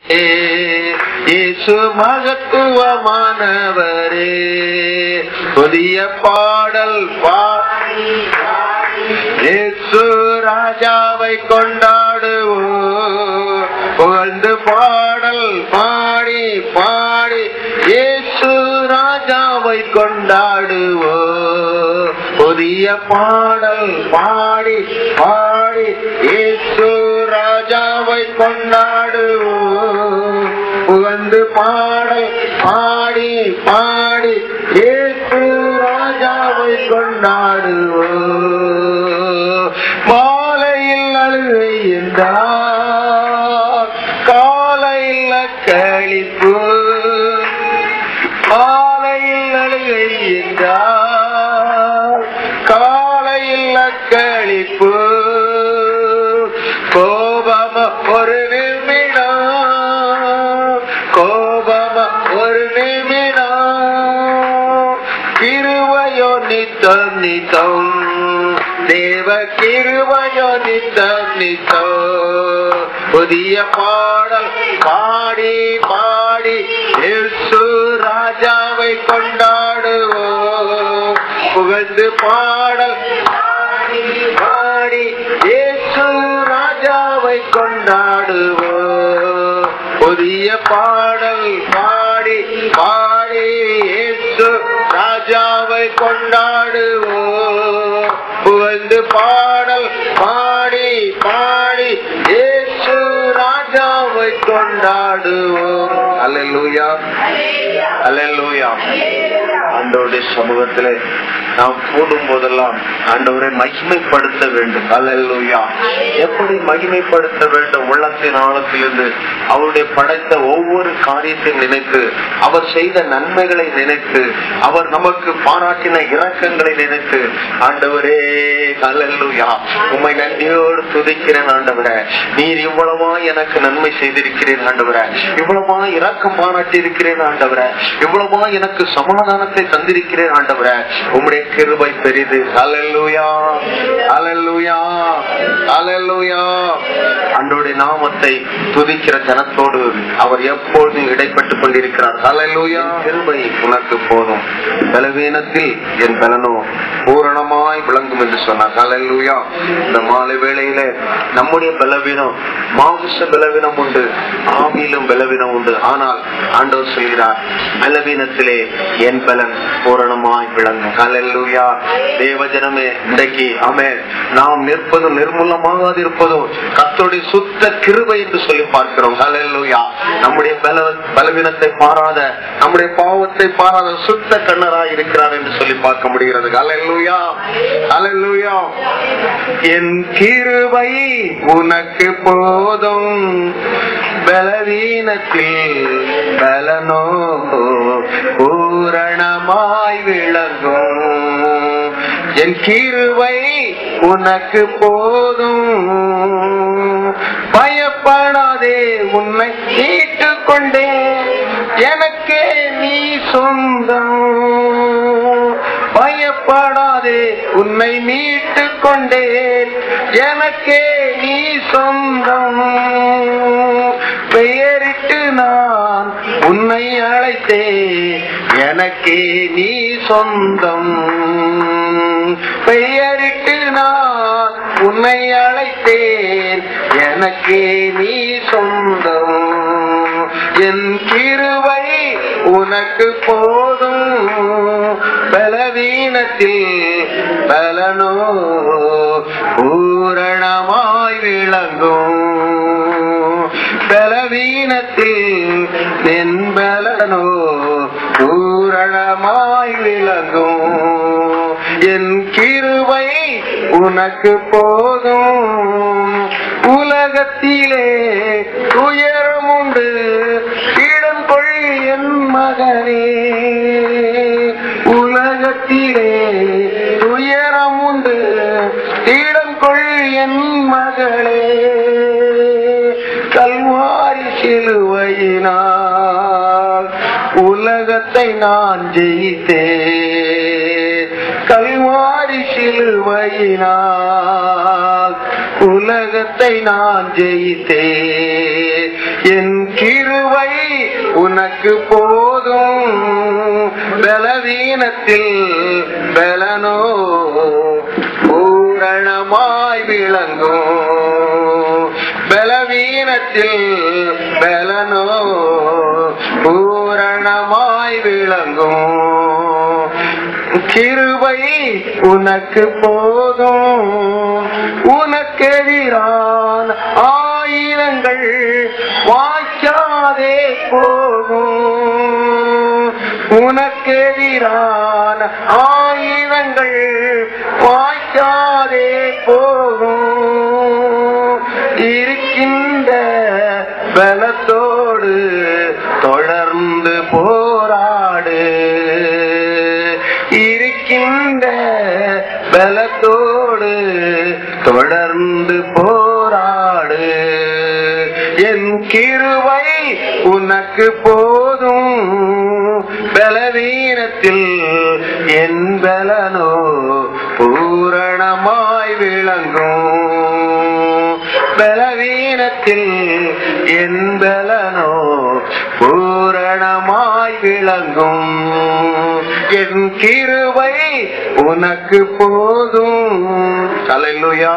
இயேசு மகத்துவமானவரே புதிய பாடல் பாடி இயேசு ராஜாவை கொண்டாடுவோம் புகழ்ந்து பாடல் பாடி பாடி இயேசு ராஜாவை கொண்டாடுவோம் புதிய பாடல் பாடி பாடி இயேசு ராஜாவை கொண்டாடுவோம் புகழ்ந்து பாடல் பாடி பாடி இயேசு ராஜாவை கொண்டாடுவோம் மாலையில் அழுகை என்றார் காலையில் கழிப்பு மாலையில் அழுகை என்றார் காலையில் கழிப்பு கோபம ஒரு நிமிடம் கோபம ஒரு நிமிடம் கிருவையோ நித்தம் நித்தம் தேவ கிருவையோ நித்தம் நித்தம் புதிய பாடல் பாடி பாடி இயேசு ராஜாவை கொண்டாடுவோம் புகழ்ந்து பாடல் பாடி பாடி இயேசு ராஜாவை கொண்டாடுவோம் புதிய பாடல் பாடி பாடி இயேசு ராஜாவை கொண்டாடுவோம் புகழ்ந்து பாடல் பாடி பாடி இயேசு ராஜாவை கொண்டாடுவோம் அல்லேலூயா அல்லேலூயா ஆண்டவருடைய சமூகத்திலே நாம் கூடும் போதெல்லாம் ஆண்டவரை மகிமைப்படுத்த வேண்டும் அல்லேலூயா எப்படி மகிமைப்படுத்த வேண்டும் உள்ளத்தின் ஆழத்திலிருந்து அவருடைய படைத்த ஒவ்வொரு காரியத்தை நினைத்து அவர் செய்த நன்மைகளை நினைத்து அவர் நமக்கு பாராட்டின இரக்கங்களை நினைத்து ஆண்டவரே அல்லேலூயா உம்மை நன்றியோடு துதிக்கிறேன் ஆண்டவரே நீர் இவ்வளவா எனக்கு நன்மை செய்திருக்கிறேன் ஆண்டவரே இவ்வளவா இரக்கம் பாராட்டி இருக்கிறேன் ஆண்டவரே இவ்வளவா எனக்கு சமாதானத்தை தந்திருக்கிறேன் ஆண்டவரே உம்முடைய கிருபை பெரிது அல்லேலூயா அல்லேலூயா அல்லேலூயா அன்றோடைய நாமத்தை துதிக்கிற ஜனத்தோடு அவர் எப்பொழுதும் இடைப்பட்டுக் கொண்டிருக்கிறார் அல்லேலூயா கிருபை உனக்கு போதும் பலவீனத்தில் என் பலனோ பூரணமாய் விளங்கும் என்று சொன்னார் அல்லேலூயா இந்த மாலை வேளையில நம்முடைய பலவீனம் மாவுச பலவீனம் உண்டு ஆவியிலும் பலவீனம் உண்டு ஆனால் ஆண்டவர் சொல்கிறார் பலவீனத்திலே என் பலன் பூரணமாய் விளங்கும் அல்லேலூயா தேவஜனமே இன்றைக்கு ஆமே நாம் நிற்பதும் நிர்மூலமாகாது இருப்பதும் கர்த்தருடைய சுத்த கிருபை என்று சொல்லி பார்க்கிறோம் அல்லேலூயா நம்முடைய பல பலவீனத்தை பாராத நம்முடைய பாவத்தை பாராத சுத்த கண்ணராய் இருக்கிறார் என்று சொல்லி பார்க்க முடிகிறது அல்லேலூயா அல்லேலூயா என் கிருபை உனக்கு போதும் பலவீனத்தில் பலனோ பூரணமாய் விளங்கும் என் கிருவை உனக்கு போதும் பயப்படாதே உன்னை மீட்டுக் கொண்டேன் எனக்கே நீ சொந்தம் பயப்படாதே உன்னை மீட்டுக் கொண்டேன் எனக்கே நீ சொந்தம் பெயரிட்டு நான் உன்னை அழைத்தேன் எனக்கே நீ சொந்தம் பெயரிட்டு நான் உன்னை அழைத்தேன் எனக்கே நீ சொந்தம் என் கிருவை உனக்கு போதும் பலவீனத்தில் பலனோ பூரணமாய் விளங்கும் பலவீனத்தில் என் பலனோ பூரணமாய் விளங்கும் என் கிருவை உனக்கு போதும் உலகத்திலே துயரம் உண்டு இடம் கொள் என் மகனே உலகத்திலே துயரம் உண்டு இடம் கொள் என் மகளே கல்வாரி சிலுவையினால் உலகத்தை நான் ஜெயித்தேன் கல்வாரி சிலுவையினால் உலகத்தை நான் ஜெயித்தேன் என் கிருவை உனக்கு போதும் பலவீனத்தில் பலனோ பூரணமாய் விளங்கும் பலவீனத்தில் பலனோ பூரணமாய் விளங்கும் கிருபை உனக்கு போதும் உனக்கெதிரான ஆயிரங்கள் வாய்க்காதே போகும் உனக்கெதிரான ஆயுதங்கள் வாய்க்காதே போகும் இருக்கின்ற பலத்தோடு தொடர்ந்து போராடு இருக்கின்ற பலத்தோடு தொடர்ந்து போராடு என் கிருவை உனக்கு போதும் பலவீனத்தில் என் பலனோ பூரணமாய் விளங்கும் பலவீனத்தில் என் பலனோ பூரணமாய் விளங்கும் என் கிருவை உனக்கு போதும் அலையிலுயா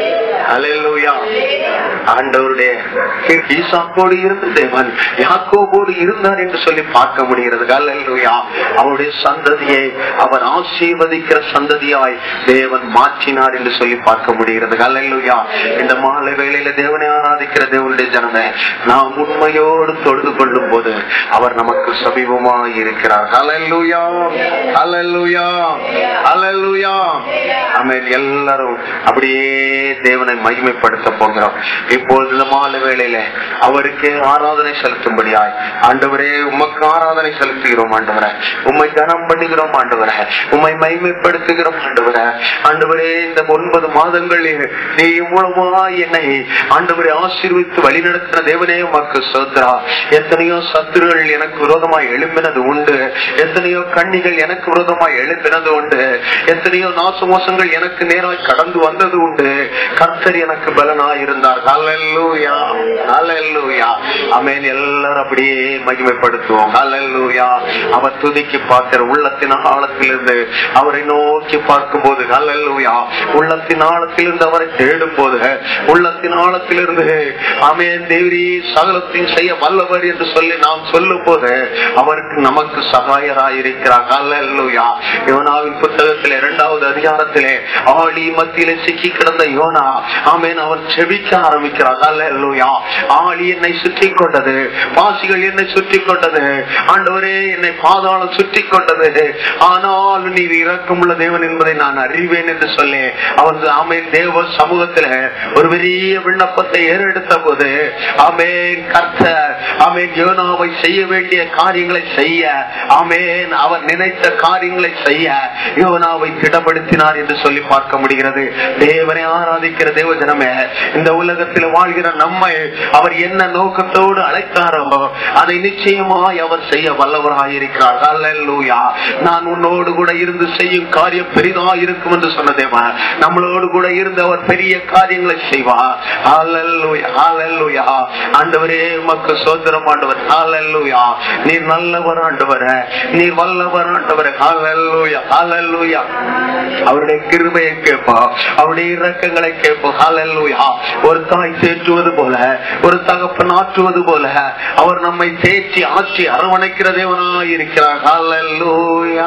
அலையிலுயா ஆண்டவருடைய ஈசாக்கோடு இருந்த தேவன் யாக்கோபோடு இருந்தார் என்று சொல்லி பார்க்க முடிகிறது அல்லேலூயா அவருடைய சந்ததியை அவர் ஆசீர்வதிக்கிற சந்ததியாய் தேவன் மாற்றினார் என்று சொல்லி பார்க்க முடிகிறது அல்லேலூயா இந்த மாலை வேளையில தேவனை ஆராதிக்கிற தேவனுடைய ஜனமே நாம் உண்மையோடு தொழுது கொள்ளும் போது அவர் நமக்கு சமீபமாய் இருக்கிறார் அல்லேலூயா அல்லேலூயா அல்லேலூயா ஆமென் எல்லாரும் அப்படியே தேவனை மகிமைப்படுத்த போகிறோம் இப்பொழுது இந்த மாலை வேளையில அவருக்கு ஆராதனை செலுத்தும்படியாய் ஆண்டவரே உமக்கு ஆராதனை செலுத்துகிறோம் ஆண்டவரே உம்மை கனம் பண்ணுகிறோம் ஆண்டவரே உம்மை மகிமைப்படுத்துகிறோம் ஆண்டவரே ஆண்டவரே இந்த ஒன்பது மாதங்களில் நீ மூலமா என்னை ஆண்டவரை ஆசீர்வித்து வழிநடத்தின தேவனே உமக்கு சோத்ரா எத்தனையோ சத்துருகள் எனக்கு விரோதமாய் எழும்பினது உண்டு எத்தனையோ கண்ணிகள் எனக்கு விரோதமாய் எழும்பினது உண்டு எத்தனையோ நாசமோசங்கள் எனக்கு நேராய் கடந்து வந்தது உண்டு கர்த்தர் எனக்கு பலனாய் இருந்தார் ஹalleluya ஹalleluya ஆமென் எல்லாரும் அப்படியே மகிமைப்படுத்துவோம் ஹalleluya அவர் துதிக்கு பார்க்கிற உள்ளத்தின் ஆழத்திலிருந்து அவரை நோக்கி பார்க்கும்போது ஹalleluya உள்ளத்தின் ஆழத்திலிருந்து அவரை தேடும் போது உள்ளத்தின் ஆழத்திலிருந்து ஆமென் தேவரீ சகலத்தையும் செய்ய வல்லவர் என்று சொல்லி நாம் சொல்லும் போது அவருக்கு நமக்கு சகாயராயிருக்கிறார் ஹalleluya யோனாவின் புத்தகத்தில் இரண்டாவது அதிகாரத்திலே ஆழி மத்தியிலே சிக்கி கிடந்த யோனா ஆமென் அவர் செபிக்க ஆரம்பிக்கிறார் ஹalleluya ஆழி என்னை சுற்றி கொண்டது பாசிகள் என்னை சுற்றி கொண்டது ஆண்டவரே என்னை பாதாளம் சுற்றி கொண்டது ஆனால் நீர் இரக்கமுள்ள தேவன் என்பதை நான் அறிவேன் என்று சொல்லி அவர் ஆமென் தேவ சமூகத்துல ஒரு பெரிய விண்ணப்பத்தை ஏறெடுத்த போது ஆமென் கர்த்தர் ஆமென் யோனாவை செய்ய வேண்டிய காரியங்களை செய்ய ஆமென் அவர் நினைத்த காரியங்களை செய்ய யோனாவை திடப்படுத்தினார் என்று சொல்லி பார்க்க முடிகிறது தேவனை ஆராதிக்கிற தேவ ஜனமே இந்த உலகத்தில் வாழ்கிற நம்மை அவர் என்ன நோக்கத்தோடு அழைத்தாரோ அதை நிச்சயமாய் அவர் செய்ய வல்லவராயிருக்கிறார் அல்லேலூயா நான் உன்னோடு கூட இருந்து செய்யும் காரியம் பெரிதா இருக்கும் என்று சொன்ன தேவன் நம்மளோடு கூட இருந்து அவர் பெரிய காரியங்களை செய்வார் அல்லேலூயா அல்லேலூயா ஆண்டவரே உமக்கு சோதரம் ஆண்டவர் அல்லேலூயா நீர் நல்லவர் ஆண்டவர் நீர் வல்லவர் ஆண்டவர் அல்லேலூயா அல்லேலூயா அவருடைய கிருபையை கேட்போம் அவருடைய இரக்கங்களை கேட்போம் ஹalleluya ஒரு தாய் தேற்றுவது போல ஒரு தகப்பன் ஆற்றுவது போல அவர் நம்மை தேற்றி ஆற்றி அரவணைக்கிற தேவனாய் இருக்கிறார் ஹalleluya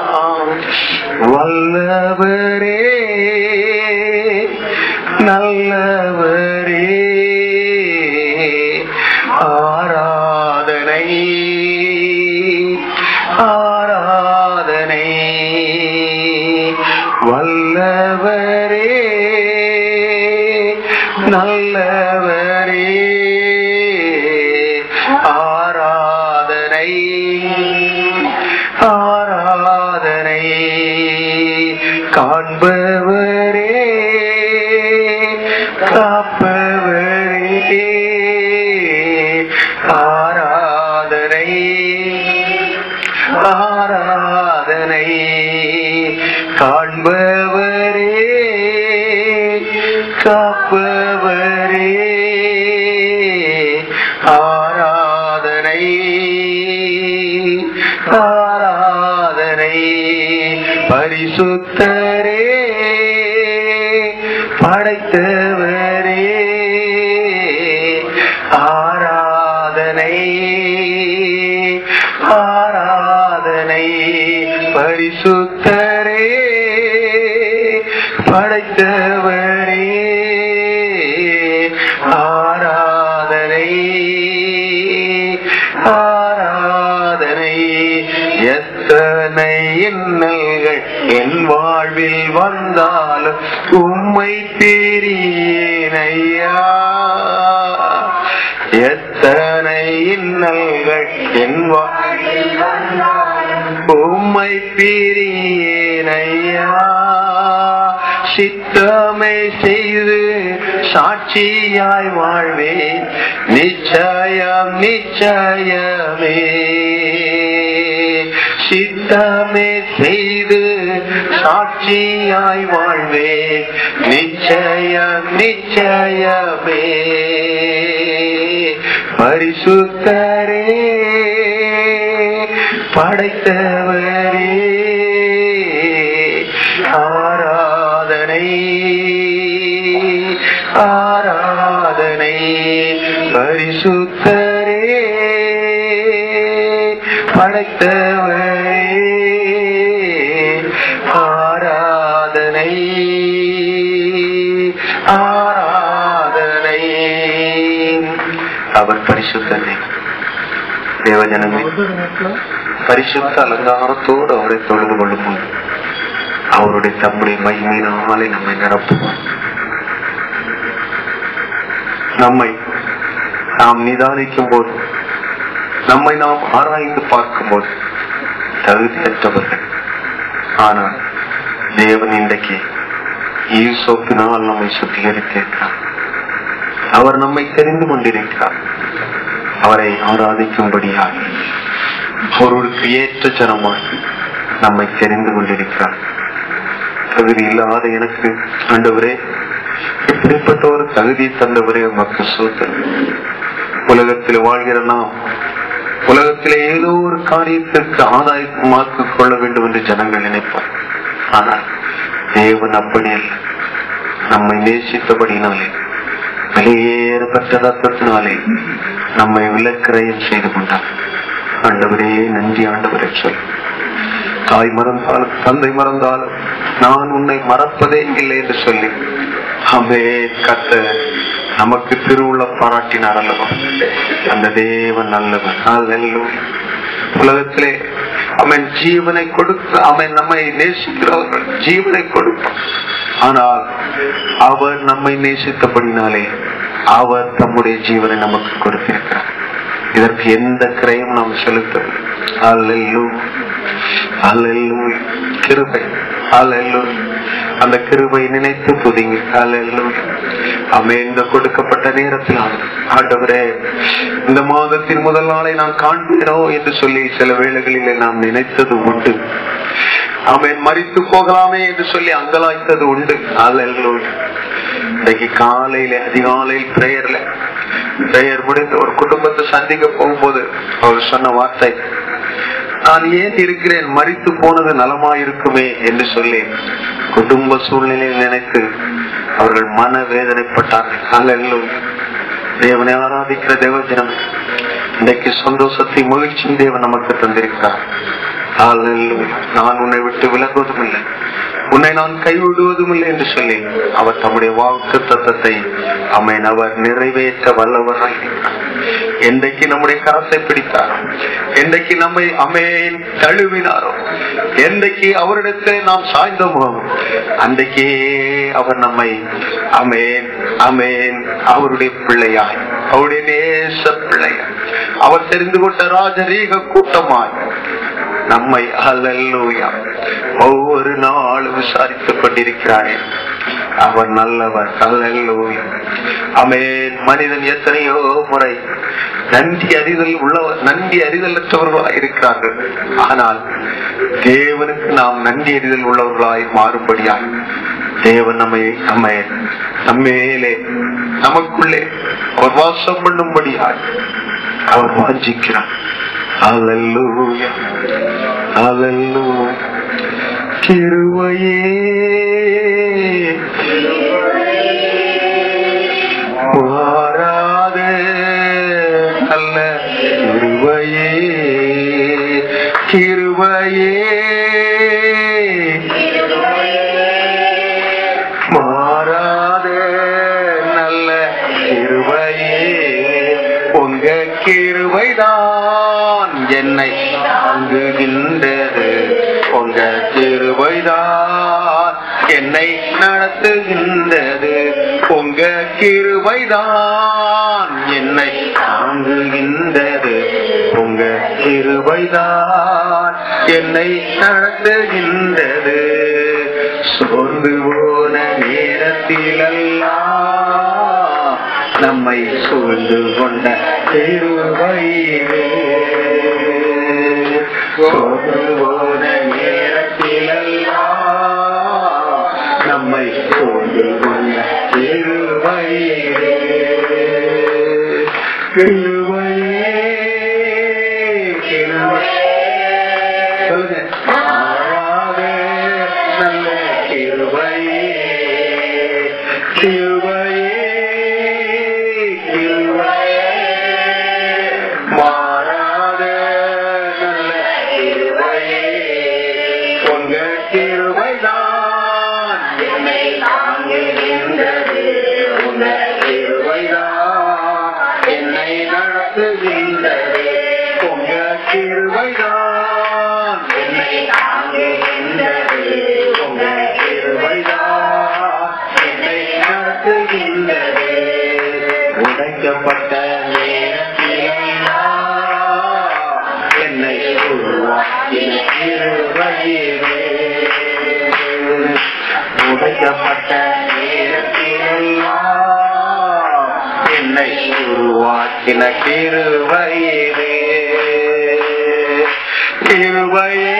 வல்லவரே நல்லவரே ஆராதனை ஆராதனை வல்லவரே நல்லவரே ஆராதனை ஆராதனை காண்பவரே காப்பவரே ஆராதனை ஆராதனை காண்பவரே காப்பவரே ஆரா ஆராதனை பரிசுத்தரே படைத்தவரே ஆராதனை ஆராதனை பரிசுத்தரே படைத்தவரே ஆராதனை ஆராதனை எத்தனை இன்னல்கள் என் வாழ்வில் வந்தாலும் உம்மை பிரியேனையா எத்தனை இன்னல்கள் என் வாழ்வில் உம்மை பிரியேனையா சித்தமை செய்து சாட்சியாய் வாழ்வேன் நிச்சயம் நிச்சயமே சித்தமே செய்து சாட்சியாய் வாழ்வேன் நிச்சயம் நிச்சயமே பரிசுத்தரே படைத்தவரே ஆராதனை ஆராதனை பரிசுத்தரே படைத்தவரே ஆராதனை ஆராதனை அவர் பரிசுத்தனை தேவஜனமே பரிசுத்த அலங்காரத்தோடு அவரை தொழுது கொள்ளும் அவருடைய தம்முடைய மகிமையினாலே நம்மை நிரப்புவார் நம்மை நாம் நிதானிக்கும் போது நம்மை நாம் ஆராய்ந்து பார்க்கும் போது தகுதியற்றவர்கள் ஆனால் தேவன் இன்றைக்கு ஈசோப்பினால் நம்மை சுத்திகரித்திருக்கிறார் அவர் நம்மை தெரிந்து கொண்டிருக்கிறார் அவரை ஆராதிக்கும்படியாக அவருக்கு ஏற்ற ஜனமாய் நம்மை தெரிந்து கொண்டிருக்கிறார் தகுதி இல்லாத எனக்கு ஆண்டவரே இப்படிப்பட்ட ஒரு தகுதி தந்தவரே உமக்கு சூத்தல் உலகத்தில் வாழ்கிற நாம் உலகத்திலே ஏதோ ஒரு காரியத்திற்கு ஆதாயமாக்கிக் கொள்ள வேண்டும் என்று ஜனங்கள் நினைப்பார் ஆனால் தேவன் அப்படி அல்ல நம்மை நேசித்தபடினாலே வெளியேறப்பட்ட ரத்தத்தினாலே நம்மை விலக்கிரயம் செய்து கொண்டார் ஆண்டவரே நன்றி ஆண்டவரே சொல் தாய் மறந்தாலும் தந்தை மறந்தாலும் நான் உன்னை மறப்பதே இல்லை என்று சொல்லி அமே கத்த நமக்கு திருவுள்ள பாராட்டினார் அல்லவா அந்த தேவன் நல்லவன் அல்லேலூயா. உலகத்திலே அவன் ஜீவனை கொடுத்து அவன் நம்மை நேசிக்கிறவர்கள் ஜீவனை கொடுப்பான் ஆனால் அவர் நம்மை நேசித்தபடினாலே அவர் தம்முடைய ஜீவனை நமக்கு கொடுத்திருக்கிறார் இதற்கு எந்த கிரையும் நாம் செலுத்தவில்லை அல்லேலூயா. அல்லேலூயா. கிருபை அல்லேலூயா. அந்த கிருபை நினைத்து துதிங்க அல்லேலூயா. ஆமென். இந்த கொடுக்கப்பட்ட நேரத்தில் ஆனது. ஆண்டவரே இந்த மாதத்தின் முதல் நாளை நான் காண்கிறோ என்று சொல்லி சில வேளைகளிலே நாம் நினைத்தது உண்டு ஆமென் மறித்து போகலாமே என்று சொல்லி அங்கலாய்த்தது உண்டு அல்லேலூயா. இன்னைக்கு காலையில அதிகாலையில் பிரேயர்ல பிரேயர் முடிந்து ஒரு குடும்பத்தை சந்திக்க போகும்போது அவர் சொன்ன வார்த்தை நான் ஏன் இருக்கிறேன் மறித்து போனது நலமா இருக்குமே என்று சொல்லி குடும்ப சூழ்நிலையை நினைத்து அவர்கள் மன வேதனைப்பட்டார்கள் அல்லேலூயா. தேவனை ஆராதிக்கிற தேவஜனம் இன்றைக்கு சந்தோஷத்தை மகிழ்ச்சியும் தேவன் நமக்கு தந்திருக்கிறார் அல்லேலூயா. நான் உன்னை விட்டு விலகுவதும் இல்லை உன்னை நான் கைவிடுவதும் இல்லை என்று சொல்லி அவர் தம்முடைய வாக்கு தத்தத்தை அமேன் அவர் நிறைவேற்ற வல்லவராய் இருக்கிறார் என்றைக்கு நம்முடைய கரத்தை பிடித்தாரோ என்றைக்கு நம்மை அமேன் தழுவினாரோ என்றைக்கு அவரிடத்தில் நாம் சாய்ந்தோமோ அன்றைக்கே அவர் நம்மை அமேன் அமேன் அவருடைய பிள்ளையாய் அவருடைய நேச பிள்ளையாய் அவர் தெரிந்து கொண்ட ராஜரீக கூட்டமாய் நம்மை அல்லூயா ஒவ்வொரு நாளும் விசாரித்துக் கொண்டிருக்கிறாரே அவர் நல்லவர் அல்லூயா அமேன் மனிதன் எத்தனையோ முறை நன்றி அறிதல் உள்ளவர் நன்றி அறிதலற்றவர்களாய் இருக்கிறார்கள் ஆனால் தேவனுக்கு நாம் நன்றி அறிதல் உள்ளவர்களாய் மாறும்படியாய் தேவன் நம்மை நம்மை நம்மேலே நமக்குள்ளே ஒரு வாசம் பண்ணும்படியாய் அவர் வாஞ்சிக்கிறார் அல்லூயா அல்லூ கிருவையே மாறாத நல்ல கிருபையே கிருபையே மாறாத நல்ல கிருபையே உங்க கிருபைதான் என்னை தாங்குகின்றது உங்க கிருபைதான் என்னை நடத்துகின்றது உங்க கிருபைதான் என்னை தாங்குகின்றது உங்க கிருபைதான் என்னை நடத்துகின்றது சோர்ந்து போன நேரத்திலெல்லாம் நம்மை சூழ்ந்து கொண்ட திருவயிலே சோர்ந்து போன நேரத்திலெல்லாம் நம்மை சூழ்ந்து கொண்ட திருவயிலே கிருபையே கிருபையே சொல்லுங்க மாறாத நல்ல கிருபையே கிருபையே கிருபையே மாறாத நல்ல கிருபையே உங்க கிருபைதான் என்னை தாங்குகின்றது உங்க கிருபைதான் என்னை நடத்துகின்றது உங்க கிருபைதான் என்னை தாங்குகின்றது உங்க கிருபைதான் என்னை நடத்துகின்றது உடைக்கப்பட்ட நேரத்திலெல்லாம் என்னை உருவாக்கின கிருபையிலே உடைக்கப்பட்ட நேரத்திலெல்லாம் என்னை உருவாக்கின கிருபையிலே கிருபையே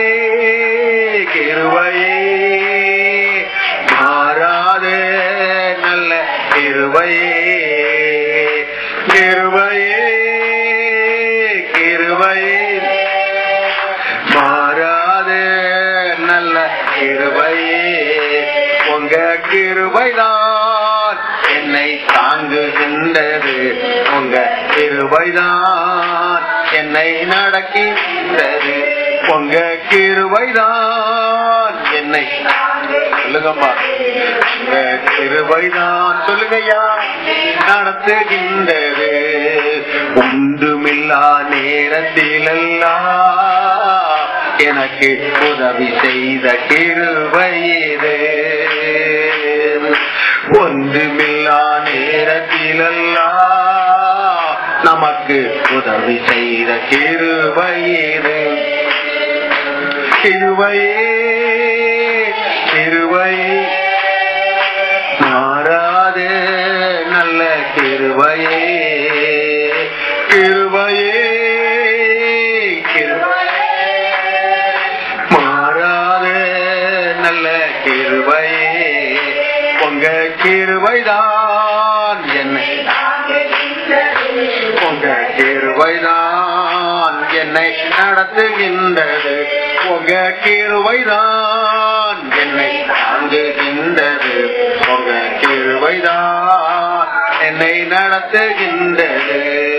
கிருபையே மாறாத நல்ல கிருபையே கிருபையே கிருபையே மாறாத நல்ல கிருபையே உங்க கிருபைதான் என்னை தாங்குகின்றது உங்க கிருபைதான் என்னை நடக்கின்றது உங்க கிருபைதான் என்னை சொல்லுங்கம்மா உங்க கிருபைதான் சொல்லுங்கய்யா நடத்துகின்றது ஒன்றுமில்லா நேரத்திலெல்லாம் எனக்கு உதவி செய்த கிருபையிலே ஒன்றுமில்லா நேரத்திலெல்லாம் நமக்கு உதவி செய்த கிருபையிலே கிருபையே கிருபையே மாறாத நல்ல கிருபையே கிருபையே கிருபையே மாறாத நல்ல கிருபையே உங்க கிருபைதான் என்னை உங்க கிருபைதான் என்னை நடத்துகின்றது உங்க கிருபைதான் என்னை தாங்குகின்றது உங்க கிருபைதான் என்னை நடத்துகின்றது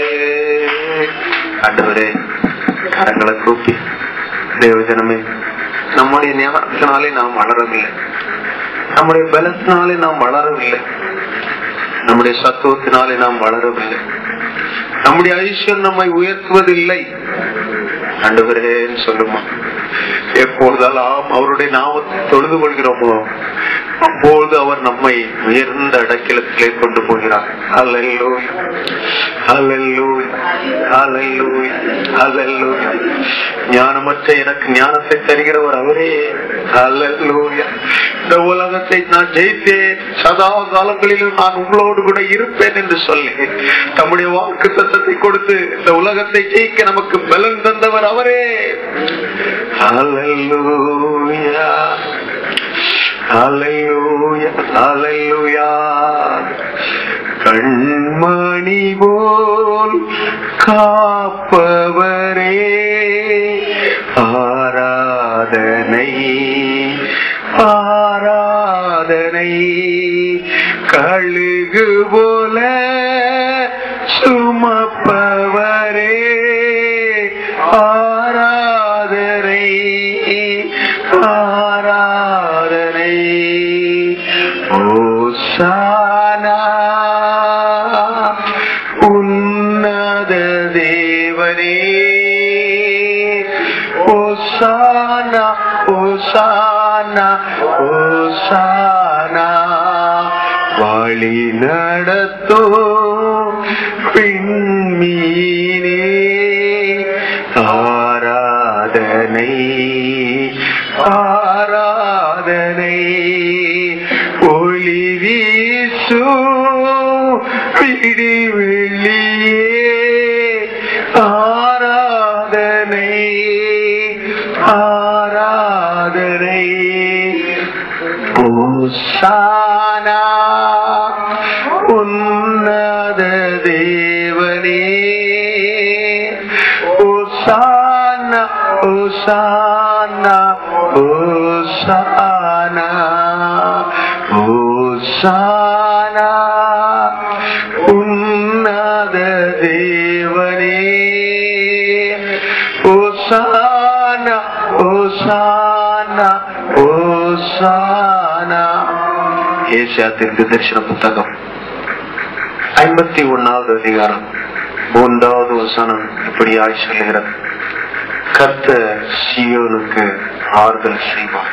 ஆண்டவரே கரங்களை கூப்பி தேவஜனமே நம்முடைய ஞானத்தினாலே நாம் வளரவில்லை நம்முடைய பலத்தினாலே நாம் வளரவில்லை நம்முடைய சத்துவத்தினாலே நாம் வளரவில்லை நம்முடைய ஐஸ்வர்யம் நம்மை உயர்த்துவதில்லை ஆண்டவரேன்னு சொல்லுமா எப்பொழுதெல்லாம் அவருடைய நாமத்தை தொழுது கொள்கிறோமோ அப்பொழுது அவர் நம்மை உயர்ந்த அடக்கிலத்திலே கொண்டு போகிறார் அல்லல்லூயா அல்லல்லூயா அல்லல்லூயா அல்லல்லூயா ஞானமற்ற எனக்கு ஞானத்தை தருகிறவர் அவரே அல்லல்லூயா இந்த உலகத்தை நான் ஜெயித்தேன் சதா காலங்களிலும் நான் உங்களோடு கூட இருப்பேன் என்று சொல்லி தம்முடைய வாக்கு தத்தத்தை கொடுத்து இந்த உலகத்தை ஜெயிக்க நமக்கு பலன் தந்தவர் அவரே அல்லல்லூயா அல்லேலூயா அல்லேலூயா கண்மணி போல் காப்பவரே ஆராதனை ஆராதனை கழுகு போல சுமப்பவரே ஆராதனை ஆராதனை ஓசானா உன்னத தேவனே ஓசானா ஓசானா ஓசானா வழி நடத்தோ பின்மீனே ஆராதனை ஆராதனை ஒளி வீசு பிடி வெளியே ஆராதனை ஆராதனை ஓசானா உன்னத தேவனே ஓசானா ஓசானா ஓசானா ஓசானா உன்னத தேவனே ஓசானா ஓசானா ஓசானா ஏசியா தீர்க்க தரிசன புத்தகம் ஐம்பத்தி ஒன்னாவது அதிகாரம் மூன்றாவது வசனம் இப்படியாய் சொல்லுகிறது கர்த்தர் சியோனுக்கு ஆறுதல் செய்வார்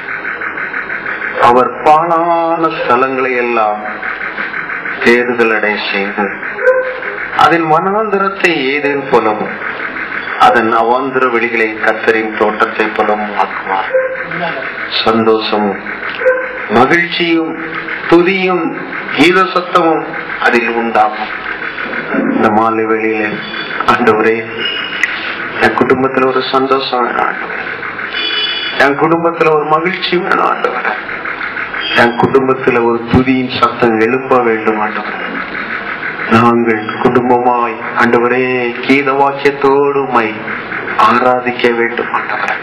அவர் பாழான ஸ்தலங்களை எல்லாம் தேடுதல் அடைய செய்து அதன் வனாந்திரத்தை ஏதேன் போலவும் அதன் அவாந்திர வெளிகளை கத்தரின் தோட்டத்தை போலவும் ஆக்குவார் சந்தோஷமும் மகிழ்ச்சியும் துதியும் கீத சத்தமும் அதில் உண்டாகும் இந்த மாலை வேளையில ஆண்டவரே என் குடும்பத்துல ஒரு சந்தோஷம் வேணும் ஆண்டவரே என் குடும்பத்துல ஒரு மகிழ்ச்சி வேணும் ஆண்டவரே என் குடும்பத்துல ஒரு துதியின் சத்தம் எழுப்ப வேண்டும் ஆண்டவரே நாங்கள் குடும்பமாய் ஆண்டவரே கீத வாக்கியத்தோடு உம்மை ஆராதிக்க வேண்டும் ஆண்டவரே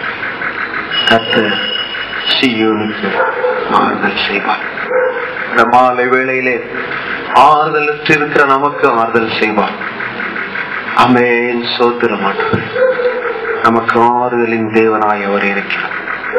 கர்த்தர் சீயோனுக்கு ஆறுதல் செய்வார் இந்த மாலை வேளையிலே ஆறுதல் இருக்கிற நமக்கு ஆறுதல் செய்வார் அமேன் சோத்திர மாட்டவர் நமக்கு ஆறுதலின் தேவனாய் அவர் இருக்கிறார்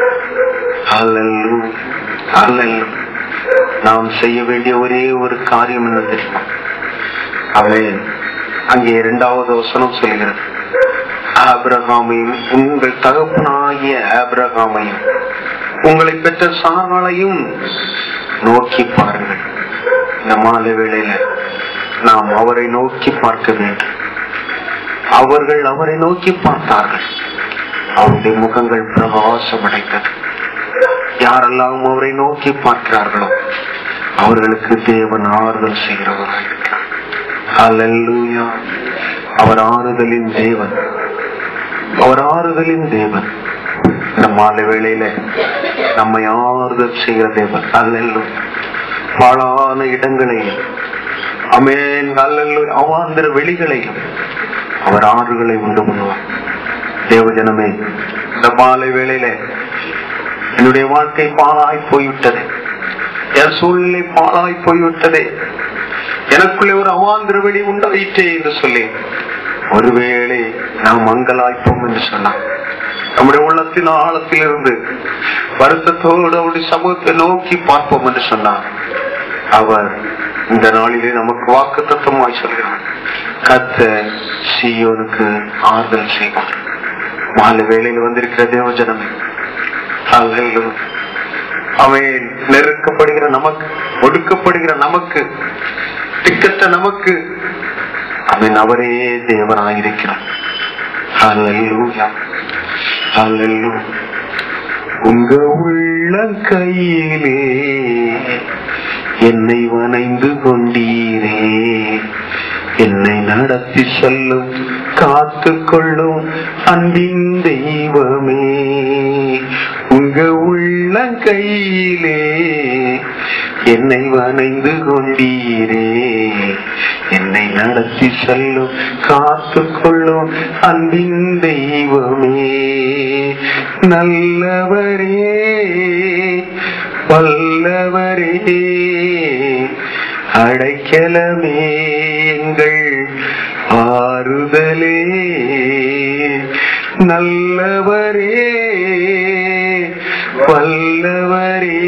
அல்லல்லூ அல்லல்லூ நாம் செய்ய வேண்டிய ஒரே ஒரு காரியம் என்ன தெரியுமா அவன் அங்கே இரண்டாவது வசனம் சொல்கிறது ஆபிரகாமையும் உங்கள் தகப்பனாகிய ஆபிரகாமையும் உங்களை பெற்ற சாராளையும் நோக்கி பாருங்கள் இந்த மாலை வேளையில நாம் அவரை நோக்கி பார்க்க வேண்டும் அவர்கள் அவரை நோக்கி பார்த்தார்கள் அவருடைய முகங்கள் பிரகாசம் அடைந்தது யாரெல்லாம் அவரை நோக்கி பார்க்கிறார்களோ அவர்களுக்கு தேவன் ஆறுதல் செய்கிறவராக இருக்கிறார் ஹalleluya. அவர் ஆறுதலின் தேவன் அவர் ஆறுதலின் தேவன் இந்த மாலை வேளையில நம்மை ஆறுதல் செய்கிற தேவன் அல்லல்லும் பாழான இடங்களையும் அமேன் அல்லல்லும் அவாந்திர வெளிகளையும் அவர் ஆறுகளை உண்டு பண்ணுவார் தேவஜனமே இந்த மாலை வேளையில என்னுடைய வாழ்க்கை பாழாய் போய்விட்டது என் சூழ்நிலை பாழாய் போய்விட்டதே எனக்குள்ளே ஒரு அவாந்திர வெளி உண்டாயிற்றே என்று சொல்லி ஒருவேளை நாம் மங்களாய்ப்போம் என்று சொன்னார் நம்முடைய உள்ளத்தின் ஆழத்தில் இருந்து வருத்தத்தோடு அவருடைய சமூகத்தை நோக்கி பார்ப்போம் என்று சொன்னார் அவர் இந்த நாளிலே நமக்கு வாக்கு தத்துவமாய் சொல்கிறார் கத்த சியோனுக்கு ஆறுதல் செய்வார் மாலை வேளையில் வந்திருக்கிற தேவஜனமே அல்லேலூயா. அவன் நெருக்கப்படுகிற நமக்கு ஒடுக்கப்படுகிற நமக்கு திக்கற்ற நமக்கு அவன் அவரே தேவனாயிருக்கிறான் அல்லேலூயா. அல்லேலூயா. உங்க உள்ள கையிலே என்னை வணைந்து கொண்டீரே என்னை நடத்தி செல்லும் காத்து கொள்ளும் அன்பின் தெய்வமே உங்க உள்ள கையிலே என்னை வணைந்து கொண்டீரே என்னை நடத்தி செல்லும் காத்து கொள்ளும் அன்பின் தெய்வமே நல்லவரே வல்லவரே அடைக்கலமே எங்கள் ஆறுதலே நல்லவரே வல்லவரே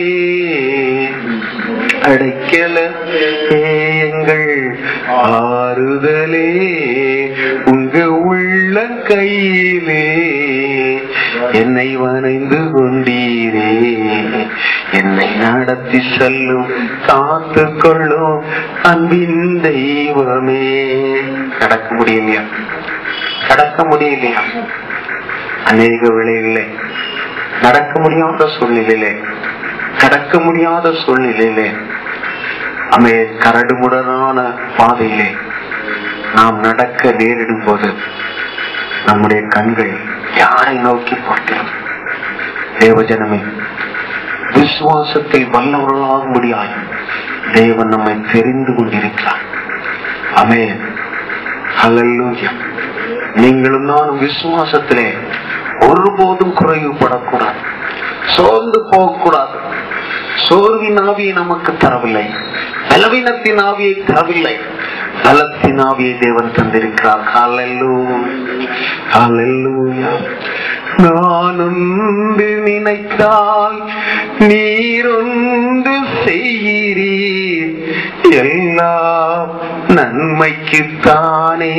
அடைக்கல எங்கள் ஆறுதலே உங்க உள்ள கையிலே என்னை வணைந்து கொண்டீரே என்னை நடத்தி செல்லும் காத்து கொள்ளும் அன்பின் தெய்வமே கடக்க முடியலையா கடக்க முடியலையா அநேக விளைவில்லை நடக்க முடியாத சூழ்நிலையிலே கடக்க முடியாத சூழ்நிலையிலே அமே கரடுமுடனான பாதையிலே நாம் நடக்க நேரிடும் போது நம்முடைய கண்கள் யாரை நோக்கி பார்க்கிறோம் தேவஜனமே விசுவாசத்தில் வல்லவர்களாக முடியாது தேவன் நம்மை தெரிந்து கொண்டிருக்கிறார் அமே ஹalleluya நீங்களும் நானும் விசுவாசத்திலே ஒருபோதும் குறைவுபடக்கூடாது சோர்ந்து போகக்கூடாது சோர்வின் ஆவியை நமக்கு தரவில்லை பலவீனத்தின் ஆவியை தரவில்லை பலத்தின் ஆவியை தேவன் தந்திருக்கிறார் ஹalleluya ஹalleluya நான் ஒன்று நினைத்தால் நீரொன்று செய்கிறீர் எல்லாம் நன்மைக்குத்தானே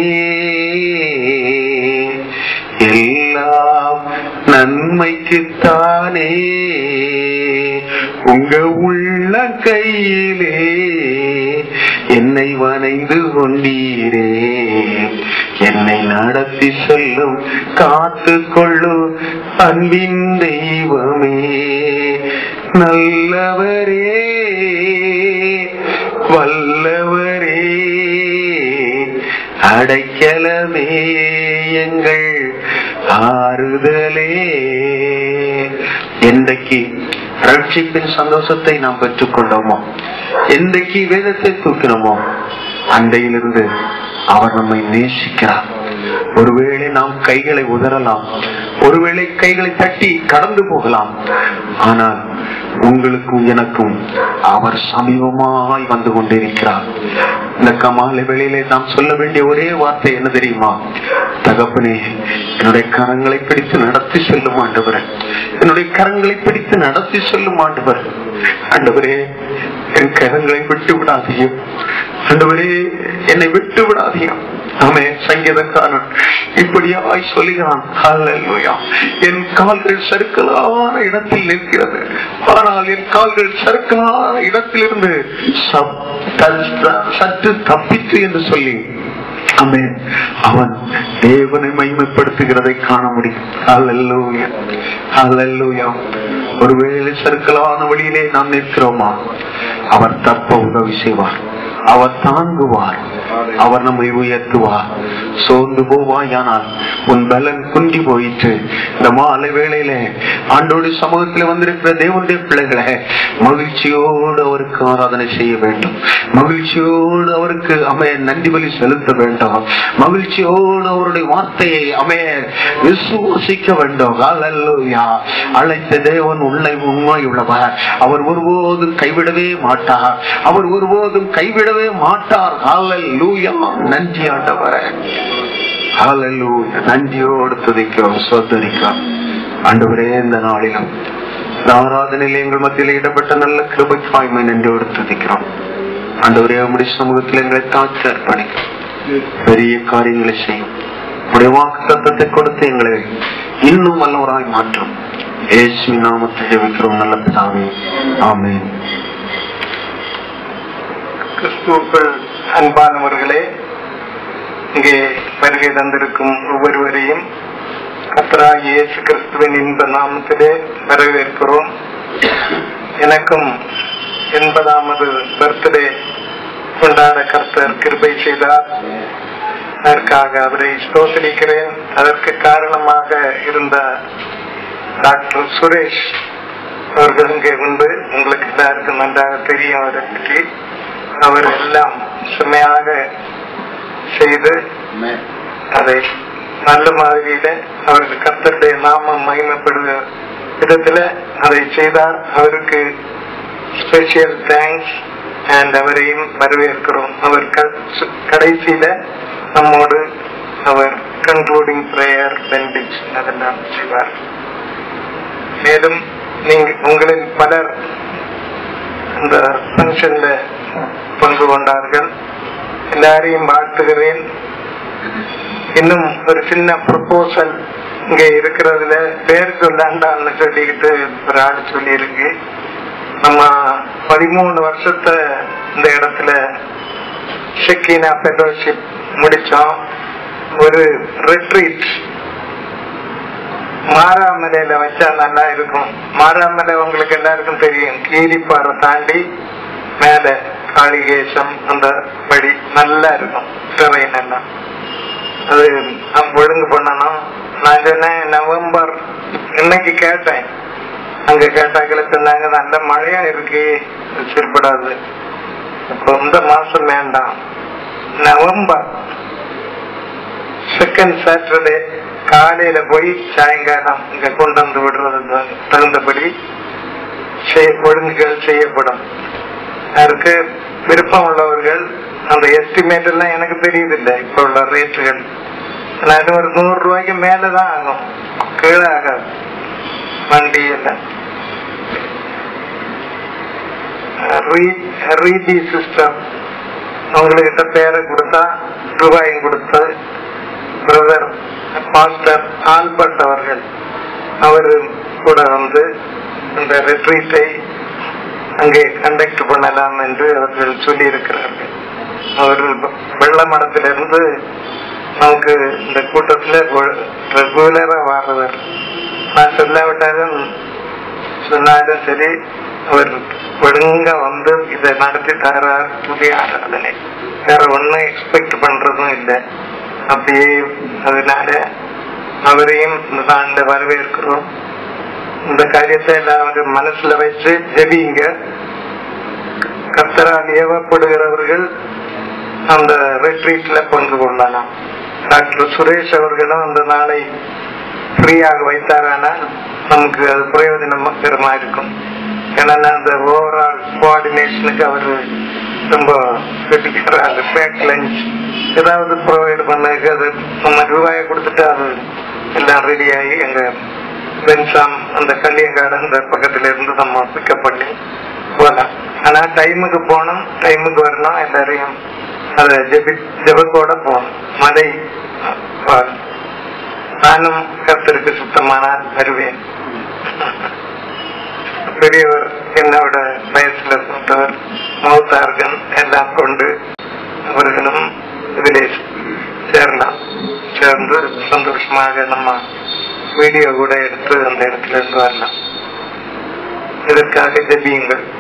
எல்லாம் நன்மைக்குத்தானே உங்க உள்ள கையிலே என்னை வணைந்து கொண்டீரே என்னை நடத்தி செல்லும் காத்து கொள்ளும் அன்பின் தெய்வமே நல்லவரே வல்லவரே அடைக்கலமே எங்கள் ஆறுதலே என்றைக்கு ரட்சிப்பின் சந்தோஷத்தை நாம் பெற்றுக்கொண்டோமோ என்றைக்கு வேதத்தை தூக்கினோமோ அண்டையிலிருந்து அவர் நம்மை நேசிக்கிறார் ஒருவேளை நாம் கைகளை உதறலாம் ஒருவேளை கைகளை தட்டி கடந்து போகலாம் ஆனால் உங்களுக்கும் எனக்கும் அவர் சமீபமாய் வந்து கொண்டிருக்கிறார் இந்த கமாலை வெளியிலே நாம் சொல்ல வேண்டிய ஒரே வார்த்தை என்ன தெரியுமா தகப்பனே என்னுடைய கரங்களை பிடித்து நடத்தி செல்லும் ஆண்டவர் என்னுடைய கரங்களை பிடித்து நடத்தி செல்லும் ஆண்டவர் ஆண்டவரே என் கரங்களை விட்டு விடாதீங்க ஆண்டவரே என்னை விட்டு விடாதீங்க ஆமே சங்கீதக்காரன் இப்படியாய் சொல்லுகிறான் ஹalleluya. என் கால்கள் சறுக்கலான இடத்தில் நிற்கிறது ஆனால் என் கால்கள் சறுக்கலான இடத்திலிருந்து சப்- த- சற்று தப்பித்து என்று சொல்லி ஆமென். அவன் தேவனை மகிமைப்படுத்துகிறதை காண முடியும் ஹalleluya. ஹalleluya. ஒருவேளை சறுக்கலான வழியிலே நாம் நிற்கிறோமா அவர் தப்ப உதவி செய்வார் அவர் தாங்குவார் அவர் நம்மை உயர்த்துவார் சோர்ந்து போவாயானால் உன் பலன் குன்றி போயிற்று இந்த மாலை வேளையில ஆண்டோடு சமூகத்தில் வந்திருக்கிற தேவனுடைய பிள்ளைகளை மகிழ்ச்சியோடு அவருக்கு ஆராதனை செய்ய வேண்டும் மகிழ்ச்சியோடு அவருக்கு அமைய நன்றி பலி செலுத்த வேண்டும் மகிழ்ச்சியோடு அவருடைய வார்த்தையை அமைய விசுவாசிக்க வேண்டும் ஹalleluya. அழைத்த தேவன் உள்ளே உண்மை உள்ளவர் அவர் ஒருபோதும் கைவிடவே மாட்டார் அவர் ஒருபோதும் கைவிடவே மாட்டார் ஹalleluya. நன்றி ஆண்டவரே ஹalleluya. நன்றியோடு துதிக்கிறோம் சோதரிக்கிறோம் ஆண்டவரே இந்த நாளிலும் இந்த ஆராதனையில் எங்கள் மத்தியில் இடப்பட்ட நல்ல கிருபைக்காய்மை நன்றியோடு துதிக்கிறோம் ஆண்டவரே உம்முடைய சமூகத்தில் எங்களை தாழ்த்தி அர்ப்பணிக்கிறோம் பெரிய காரியங்களை செய்யும் உடைய வாக்கு தத்தத்தை கொடுத்து எங்களை இன்னும் வல்லவராய் மாற்றும் ஏசுவி நாமத்தை ஜெபிக்கிறோம் நல்ல பிதாவே ஆமென் கிறிஸ்துவுக்குள் அன்பானவர்களே இங்கே வருகை தந்திருக்கும் ஒவ்வொருவரையும் கர்த்தராகிய இயேசு கிறிஸ்துவின் இன்ப நாமத்திலே வரவேற்கிறோம் எனக்கும் எண்பதாவது பர்த்டே கொண்டாட கர்த்தர் கிருபை செய்தார் அதற்காக அவரை ஸ்தோத்திரிக்கிறேன் அதற்கு காரணமாக இருந்த டாக்டர் சுரேஷ் அவர்கள் இங்கே உண்டு உங்களுக்கு எல்லாருக்கும் நன்றாக தெரியும் அவரை பற்றி அவர் எல்லாம் செம்மையாக செய்து அதை நல்ல மாதிரியில அவருக்கு கர்த்தருடைய நாமம் மகிமைப்படுகிற விதத்துல அதை செய்தார் அவருக்கு ஸ்பெஷல் தேங்க்ஸ் அண்ட் அவரையும் வரவேற்கிறோம் அவர் க- சு- கடைசியில நம்மோடு அவர் கன்க்ளூடிங் பிரேயர் பெண்டிக்ஸ் அதெல்லாம் செய்வார் மேலும் நீங்க உங்களில் பலர் இந்த ஃபங்க்ஷன்ல பங்கு கொண்டார்கள் எல்லாரையும் வாழ்த்துகிறேன் இன்னும் ஒரு சின்ன ப்ரொபோசல் இங்க இருக்கிறதுல பேர் சொல்லாண்டான்னு சொல்லிக்கிட்டு ஒரு ஆள் சொல்லியிருக்கு நம்ம பதிமூணு வருஷத்தை இந்த இடத்துல ஷெக்கினா ஃபெலோஷிப் முடிச்சோம் ஒரு ரெட்ரீட் மாறாமலையில வச்சா நல்லா இருக்கும் மாறாமலை உங்களுக்கு எல்லாருக்கும் தெரியும் கீரிப்பாறை தாண்டி மேல காளிகேசம் அந்த வழி நல்லா இருக்கும் ட்ரெயின் எல்லாம் அது நம்ம ஒழுங்கு பண்ணணும் நான் சொன்னேன் நவம்பர் இன்னைக்கு கேட்டேன் அங்க கேட்டாக்களை சொன்னாங்க நல்ல மழையா இருக்கு சரிப்படாது அப்போ இந்த மாசம் வேண்டாம் நவம்பர் செகண்ட் சாட்டர்டே காலையில போய் சாயங்காலம் இங்க கொண்டு வந்து விடுறது தான் தகுந்தபடி செய்- ஒழுங்குகள் செய்யப்படும் அதுக்கு விருப்பம் உள்ளவர்கள் அந்த எஸ்டிமேட் எல்லாம் எனக்கு தெரியுது இல்ல இப்ப உள்ள ரேட்டுகள் நான் ஒரு நூறு ரூபாய்க்கு மேலதான் ஆகும் கீழே ஆகாது வண்டி எல்லாம் ரீதி சிஸ்டம் அவங்ககிட்ட பேரை கொடுத்தா ரூபாயும் கொடுத்து பிரதர் மாஸ்டர் ஆல்பர்ட் அவர்கள் அவர் கூட வந்து இந்த ரெட்ரீட்டை அங்கே கண்டக்ட் பண்ணலாம் என்று அவர்கள் சொல்லி இருக்கிறார்கள் அவர்கள் வெள்ள மடத்திலிருந்து நமக்கு இந்த கூட்டத்துல ரெகுலரா வர்றவர் நான் சொல்லாவிட்டாலும் சொன்னாலும் சரி அவர் ஒழுங்கா வந்து இதை நடத்தி தரார் புதிய ஆராதனை வேற ஒண்ணும் எக்ஸ்பெக்ட் பண்றதும் இல்லை அப்படியே அதனால அவரையும் இந்த ஆண்டு வரவேற்கிறோம் இந்த காரியத்தை எல்லாரும் மனசுல வச்சு ஜெபிங்க கர்த்தரால் ஏவப்படுகிறவர்கள் அந்த ரெட்ரீட்ல பங்கு கொள்ளலாம் டாக்டர் சுரேஷ் அவர்களும் அந்த நாளை ஃப்ரீயாக வைத்தாரானால் நமக்கு அது பிரயோஜனகரமா இருக்கும் ஏன்னா அந்த ஓவரால் கோஆர்டினேஷனுக்கு அவர் ரொம்ப வெட்டிக்கிறாரு பேக் லஞ்ச் ஏதாவது ப்ரொவைட் பண்ணதுக்கு அது நம்ம ரூபாயை கொடுத்துட்டு அது எல்லாம் ரெடி ஆகி எங்க பென்சாம் அந்த கல்லியங்காடு அந்த பக்கத்துல இருந்து நம்ம பிக்கப் பண்ணி போகலாம் ஆனா டைமுக்கு போகணும் டைமுக்கு வரணும் எல்லாரையும் அத ஜெபி ஜெபத்தோட போகணும் மலை அஹ், நானும் கர்த்தருக்கு சுத்தமானால் வருவேன் பெரியவர் என்னோட வயசுல மூத்தவர் மௌத்தார்கன் எல்லாம் கொண்டு அவர்களும் இதிலே சேரலாம் சேர்ந்து சந்தோஷமாக நம்ம வீடியோ கூட எடுத்து அந்த இடத்துல இருந்து வரலாம் இதற்காக ஜெபியுங்கள்